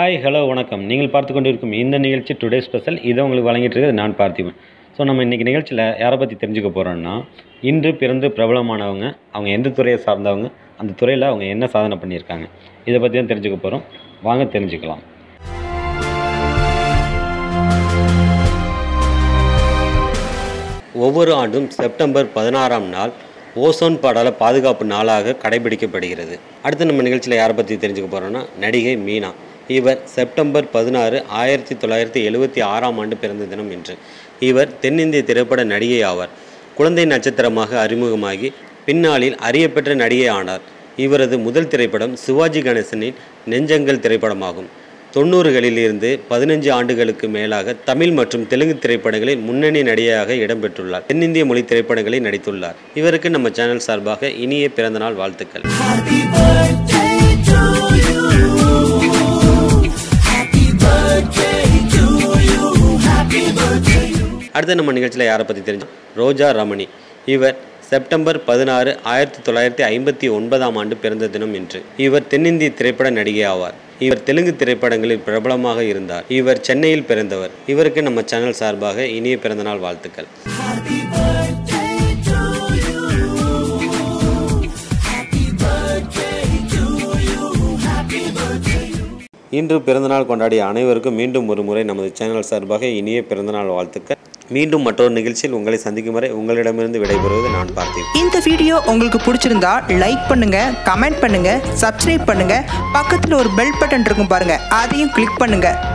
hi hello வணக்கம் நீங்கள் பார்த்து கொண்டிருக்கும் இந்த நிகழ்ச்சி டுடே ஸ்பெஷல் இதை உங்களுக்கு வழங்கிட்டு இருக்கிறது நான் பார்த்திபன் ஸோ நம்ம இன்றைக்கி நிகழ்ச்சியில் யாரை பற்றி தெரிஞ்சுக்க போகிறோம்னா இன்று பிறந்து பிரபலமானவங்க அவங்க எந்த துறையை சார்ந்தவங்க அந்த துறையில் அவங்க என்ன சாதனை பண்ணியிருக்காங்க இதை பற்றி தான் தெரிஞ்சுக்க போகிறோம் வாங்க தெரிஞ்சுக்கலாம் ஒவ்வொரு ஆண்டும் செப்டம்பர் பதினாறாம் நாள் ஓசோன் படல பாதுகாப்பு நாளாக கடைபிடிக்கப்படுகிறது அடுத்து நம்ம நிகழ்ச்சியில் யாரை பற்றி தெரிஞ்சுக்க போகிறோம்னா நடிகை மீனா இவர் செப்டம்பர் பதினாறு ஆயிரத்தி தொள்ளாயிரத்தி எழுபத்தி ஆறாம் ஆண்டு பிறந்த தினம் என்று இவர் தென்னிந்திய திரைப்பட நடிகை ஆவார் குழந்தை நட்சத்திரமாக அறிமுகமாகி பின்னாளில் அறியப்பெற்ற நடிகை ஆனார் இவரது முதல் திரைப்படம் சிவாஜி கணேசனின் நெஞ்சங்கள் திரைப்படமாகும் தொண்ணூறுகளில் இருந்து பதினஞ்சு ஆண்டுகளுக்கு மேலாக தமிழ் மற்றும் தெலுங்கு திரைப்படங்களில் முன்னணி நடிகையாக இடம்பெற்றுள்ளார் தென்னிந்திய மொழி திரைப்படங்களில் நடித்துள்ளார் இவருக்கு நம்ம சேனல் சார்பாக இனிய பிறந்தநாள் வாழ்த்துக்கள் அடுத்து நம்ம நிகழ்ச்சியில் யாரை பற்றி தெரிஞ்சோம் ரோஜா ரமணி இவர் செப்டம்பர் பதினாறு ஆயிரத்தி தொள்ளாயிரத்தி ஐம்பத்தி ஒன்பதாம் ஆண்டு பிறந்த தினம் என்று இவர் தென்னிந்திய திரைப்பட நடிகை ஆவார் இவர் தெலுங்கு திரைப்படங்களில் பிரபலமாக இருந்தார் இவர் சென்னையில் பிறந்தவர் இவருக்கு நம்ம சேனல் சார்பாக இனிய பிறந்தநாள் வாழ்த்துக்கள் இன்று பிறந்தநாள் கொண்டாடிய அனைவருக்கும் மீண்டும் ஒரு முறை நமது சேனல் சார்பாக இனிய பிறந்தநாள் வாழ்த்துக்கள் மீண்டும் மற்றொரு நிகழ்ச்சியில் உங்களை சந்திக்கும் வரை உங்களிடமிருந்து விடைபெறுவது நான் பார்த்தேன் இந்த வீடியோ உங்களுக்கு பிடிச்சிருந்தா லைக் பண்ணுங்க கமெண்ட் பண்ணுங்க சப்ஸ்கிரைப் பண்ணுங்க பக்கத்தில் ஒரு பெல் பட்டன் இருக்கும் பாருங்க அதையும் கிளிக் பண்ணுங்க